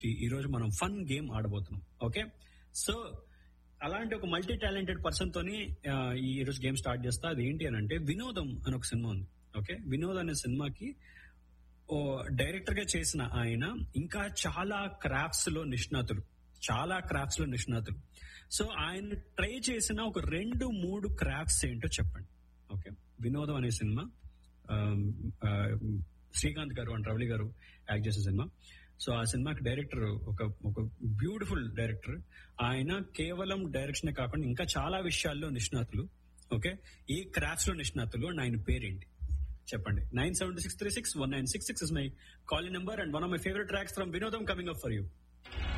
ఈ- ఈ రోజు మనం ఫన్ గేమ్ ఆడబోతున్నాం ఓకే సో అలాంటి ఒక మల్టీ టాలెంటెడ్ పర్సన్ తోని ఆ, ఈ రోజు గేమ్ స్టార్ట్ చేస్తా అది ఏంటి అని అంటే వినోదం అని ఒక సినిమా ఉంది ఓకే వినోద్ అనే సినిమాకి ఓ డైరెక్టర్ గా చేసిన ఆయన ఇంకా చాలా క్రాఫ్ట్స్ లో నిష్ణాతుడు చాలా క్రాఫ్ట్స్ లో నిష్ణాతుడు సో ఆయన ట్రై చేసిన ఒక రెండు మూడు క్రాఫ్ట్స్ ఏంటో చెప్పండి ఓకే వినోదం అనే సినిమా ఆమ్, ఆ, శ్రీకాంత్ గారు అండ్ రవళి గారు యాక్ట్ చేసిన సినిమా సో ఆ సినిమాకి డైరెక్టర్ ఒక ఒక బ్యూటిఫుల్ డైరెక్టర్ ఆయన కేవలం డైరెక్షన్ కాకుండా ఇంకా చాలా విషయాల్లో నిష్ణాతులు ఓకే ఈ క్రాఫ్ట్స్ లో నిష్ణాతులు అండ్ ఆయన పేరేంటి చెప్పండి nine seven six three six one nine six six is my call number and one of my favourite tracks from Vinodam coming up for you